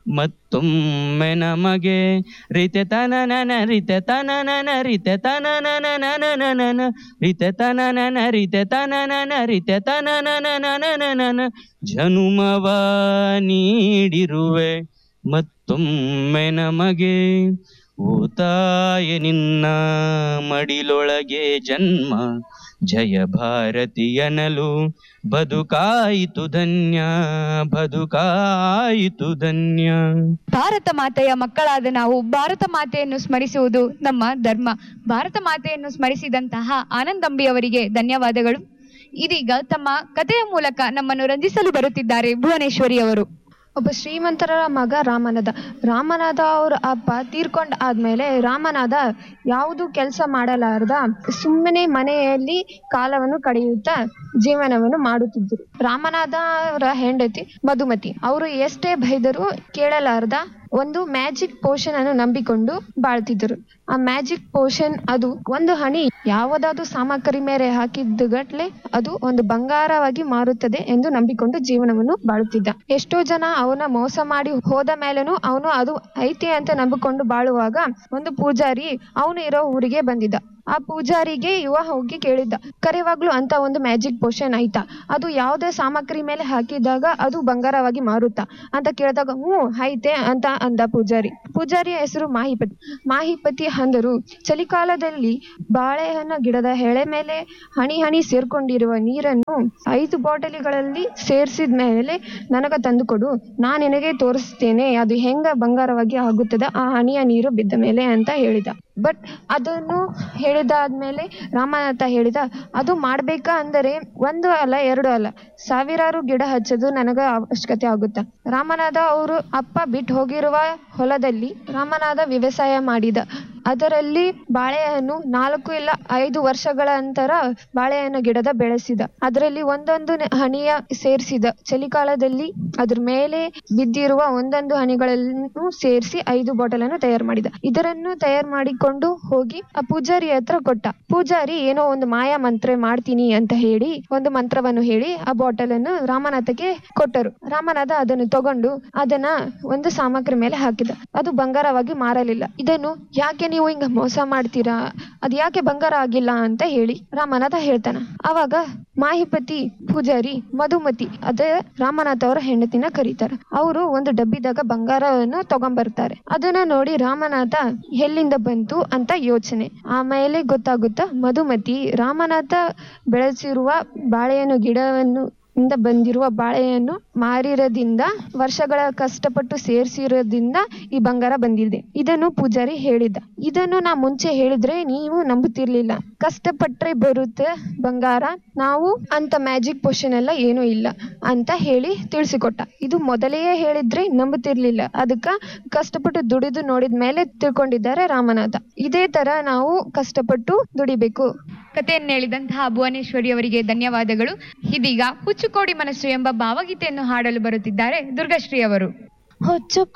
ಮತ್ತೊಮ್ಮೆ ನಮಗೆ ರಿತೆ ತನನನ ರಿತೆ ತನನನ ರಿತೆ ತನನನನನನನ ರಿತೆ ತನನನ ರಿತೆ ತನನನ ರಿತೆ ತನನನನನನನ ಜನುಮವ ನೀಡಿರುವೆ ಮತ್ತೊಮ್ಮೆ ನಮಗೆ ಓತಾಯ ನಿನ್ನ ಮಡಿಲೊಳಗೆ ಜನ್ಮ ಜಯ ಭಾರತೀಯನಲು ಬದುಕಾಯಿತು ಧನ್ಯ ಬದುಕಾಯಿತು ಧನ್ಯ ಭಾರತ ಮಾತೆಯ ಮಕ್ಕಳಾದ ನಾವು ಭಾರತ ಮಾತೆಯನ್ನು ಸ್ಮರಿಸುವುದು ನಮ್ಮ ಧರ್ಮ ಭಾರತ ಮಾತೆಯನ್ನು ಸ್ಮರಿಸಿದಂತಹ ಆನಂದಂಬಿ ಅವರಿಗೆ ಧನ್ಯವಾದಗಳು ಇದೀಗ ತಮ್ಮ ಕಥೆಯ ಮೂಲಕ ನಮ್ಮನ್ನು ರಂಜಿಸಲು ಬರುತ್ತಿದ್ದಾರೆ ಭುವನೇಶ್ವರಿ ಅವರು ಒಬ್ಬ ಶ್ರೀಮಂತರ ಮಗ ರಾಮನಾದ ರಾಮನಾದ ಅವ್ರ ಅಪ್ಪ ತೀರ್ಕೊಂಡ್ ಆದ್ಮೇಲೆ ರಾಮನಾದ ಯಾವುದು ಕೆಲಸ ಮಾಡಲಾರ್ದ ಸುಮ್ಮನೆ ಮನೆಯಲ್ಲಿ ಕಾಲವನ್ನು ಕಳೆಯುತ್ತಾ ಜೀವನವನ್ನು ಮಾಡುತ್ತಿದ್ದರು ರಾಮನಾದ ಅವರ ಹೆಂಡತಿ ಮಧುಮತಿ ಅವರು ಎಷ್ಟೇ ಬೈದರೂ ಕೇಳಲಾರ್ದ ಒಂದು ಮ್ಯಾಜಿಕ್ ಪೋಷನ್ ಅನ್ನು ನಂಬಿಕೊಂಡು ಬಾಳ್ತಿದ್ದರು ಆ ಮ್ಯಾಜಿಕ್ ಪೋಷನ್ ಅದು ಒಂದು ಹನಿ ಯಾವುದಾದ್ರು ಸಾಮಗ್ರಿ ಮೇಲೆ ಹಾಕಿದ್ದು ಗಟ್ಲೆ ಅದು ಒಂದು ಬಂಗಾರವಾಗಿ ಮಾರುತ್ತದೆ ಎಂದು ನಂಬಿಕೊಂಡು ಜೀವನವನ್ನು ಬಾಳುತ್ತಿದ್ದ ಎಷ್ಟೋ ಜನ ಅವನ ಮೋಸ ಮಾಡಿ ಹೋದ ಮೇಲೇನು ಅವನು ಅದು ಐತೆ ಅಂತ ನಂಬಿಕೊಂಡು ಬಾಳುವಾಗ ಒಂದು ಪೂಜಾರಿ ಅವನು ಇರೋ ಊರಿಗೆ ಬಂದಿದ್ದ ಆ ಪೂಜಾರಿಗೆ ಇವ ಹೋಗಿ ಕೇಳಿದ್ದ ಕರೆವಾಗ್ಲೂ ಅಂತ ಒಂದು ಮ್ಯಾಜಿಕ್ ಪೋಷನ್ ಆಯ್ತಾ ಅದು ಯಾವುದೇ ಸಾಮಗ್ರಿ ಮೇಲೆ ಹಾಕಿದಾಗ ಅದು ಬಂಗಾರವಾಗಿ ಮಾರುತ್ತಾ ಅಂತ ಕೇಳಿದಾಗ ಹ್ಞೂ ಐತೆ ಅಂತ ಅಂದ ಪೂಜಾರಿ ಪೂಜಾರಿಯ ಹೆಸರು ಮಾಹಿಪತಿ ಮಾಹಿಪತಿ ಅಂದರು ಚಳಿಗಾಲದಲ್ಲಿ ಬಾಳೆಹಣ್ಣ ಗಿಡದ ಎಳೆ ಮೇಲೆ ಹನಿ ಹನಿ ಸೇರ್ಕೊಂಡಿರುವ ನೀರನ್ನು ಐದು ಬಾಟಲಿಗಳಲ್ಲಿ ಸೇರಿಸಿದ ಮೇಲೆ ನನಗ ತಂದುಕೊಡು ನಾ ನಿನಗೆ ತೋರಿಸ್ತೇನೆ ಅದು ಹೆಂಗ ಬಂಗಾರವಾಗಿ ಆಗುತ್ತದ ಆ ಹನಿಯ ನೀರು ಬಿದ್ದ ಮೇಲೆ ಅಂತ ಹೇಳಿದ ಬಟ್ ಅದನ್ನು ಹೇಳಿದಾದ್ಮೇಲೆ ರಾಮನಾಥ ಹೇಳಿದ ಅದು ಮಾಡ್ಬೇಕಾ ಅಂದರೆ ಒಂದು ಅಲ್ಲ ಎರಡು ಅಲ್ಲ ಸಾವಿರಾರು ಗಿಡ ಹಚ್ಚೋದು ನನಗ ಅವಶ್ಯಕತೆ ಆಗುತ್ತ ರಾಮನಾಥ ಅವರು ಅಪ್ಪ ಬಿಟ್ಟು ಹೋಗಿರುವ ಹೊಲದಲ್ಲಿ ರಾಮನಾಥ ವ್ಯವಸಾಯ ಮಾಡಿದ ಅದರಲ್ಲಿ ಬಾಳೆಹಣ್ಣು ನಾಲ್ಕು ಇಲ್ಲ ಐದು ವರ್ಷಗಳ ನಂತರ ಬಾಳೆಹಣ್ಣು ಗಿಡದ ಬೆಳೆಸಿದ ಅದರಲ್ಲಿ ಒಂದೊಂದು ನ- ಹನಿಯ ಸೇರಿಸಿದ ಚಳಿಗಾಲದಲ್ಲಿ ಅದ್ರ ಮೇಲೆ ಬಿದ್ದಿರುವ ಒಂದೊಂದು ಹನಿಗಳನ್ನು ಸೇರಿಸಿ ಐದು ಬಾಟಲ್ ಅನ್ನು ತಯಾರು ಮಾಡಿದ ಇದರನ್ನು ತಯಾರು ಮಾಡಿಕೊಂಡು ಹೋಗಿ ಆ ಪೂಜಾರಿ ಹತ್ರ ಕೊಟ್ಟ ಪೂಜಾರಿ ಏನೋ ಒಂದು ಮಾಯಾ ಮಂತ್ರ ಮಾಡ್ತೀನಿ ಅಂತ ಹೇಳಿ ಒಂದು ಮಂತ್ರವನ್ನು ಹೇಳಿ ಆ ಬಾಟಲ್ ಅನ್ನು ರಾಮನಾಥಗೆ ಕೊಟ್ಟರು ರಾಮನಾಥ ಅದನ್ನು ತಗೊಂಡು ಅದನ್ನ ಒಂದು ಸಾಮಗ್ರಿ ಮೇಲೆ ಹಾಕಿದ ಅದು ಬಂಗಾರವಾಗಿ ಮಾರಲಿಲ್ಲ ಇದನ್ನು ಯಾಕೆ ನೀವು ಹಿಂಗ ಮೋಸ ಮಾಡ್ತೀರಾ ಅದ್ ಯಾಕೆ ಬಂಗಾರ ಆಗಿಲ್ಲ ಅಂತ ಹೇಳಿ ರಾಮನಾಥ ಹೇಳ್ತಾನ ಅವಾಗ ಮಾಹಿಪತಿ ಪೂಜಾರಿ ಮಧುಮತಿ ಅದೇ ರಾಮನಾಥ ಅವರ ಹೆಂಡತಿನ ಕರೀತಾರ ಅವರು ಒಂದು ಡಬ್ಬಿದಾಗ ಬಂಗಾರವನ್ನು ತಗೊಂಬರ್ತಾರೆ ಅದನ್ನ ನೋಡಿ ರಾಮನಾಥ ಎಲ್ಲಿಂದ ಬಂತು ಅಂತ ಯೋಚನೆ ಆಮೇಲೆ ಗೊತ್ತಾಗುತ್ತಾ ಮಧುಮತಿ ರಾಮನಾಥ ಬೆಳೆಸಿರುವ ಬಾಳೆಹಣ್ಣು ಗಿಡವನ್ನು ಇಂದ ಬಂದಿರುವ ಬಾಳೆಯನ್ನು ಮಾರಿರೋದ್ರಿಂದ ವರ್ಷಗಳ ಕಷ್ಟಪಟ್ಟು ಸೇರಿಸಿರೋದ್ರಿಂದ ಈ ಬಂಗಾರ ಬಂದಿದೆ ಇದನ್ನು ಪೂಜಾರಿ ಹೇಳಿದ್ದ ಇದನ್ನು ನಾ ಮುಂಚೆ ಹೇಳಿದ್ರೆ ನೀವು ನಂಬುತ್ತಿರ್ಲಿಲ್ಲ ಕಷ್ಟಪಟ್ರೆ ಬರುತ್ತೆ ಬಂಗಾರ ನಾವು ಅಂತ ಮ್ಯಾಜಿಕ್ ಪೋಷನ್ ಎಲ್ಲ ಏನೂ ಇಲ್ಲ ಅಂತ ಹೇಳಿ ತಿಳಿಸಿಕೊಟ್ಟ ಇದು ಮೊದಲೇ ಹೇಳಿದ್ರೆ ನಂಬುತ್ತಿರ್ಲಿಲ್ಲ ಅದಕ್ಕ ಕಷ್ಟಪಟ್ಟು ದುಡಿದು ನೋಡಿದ ಮೇಲೆ ತಿಳ್ಕೊಂಡಿದ್ದಾರೆ ರಾಮನಾಥ ಇದೇ ತರ ನಾವು ಕಷ್ಟಪಟ್ಟು ದುಡಿಬೇಕು ಕಥೆಯನ್ನು ಹೇಳಿದಂತಹ ಭುವನೇಶ್ವರಿ ಅವರಿಗೆ ಧನ್ಯವಾದಗಳು ಇದೀಗ ಹುಚ್ಚುಕೋಡಿ ಮನಸ್ಸು ಎಂಬ ಭಾವಗೀತೆಯನ್ನು ಹಾಡಲು ಬರುತ್ತಿದ್ದಾರೆ ದುರ್ಗಶ್ರೀ ಅವರು ಹುಚ್ಚು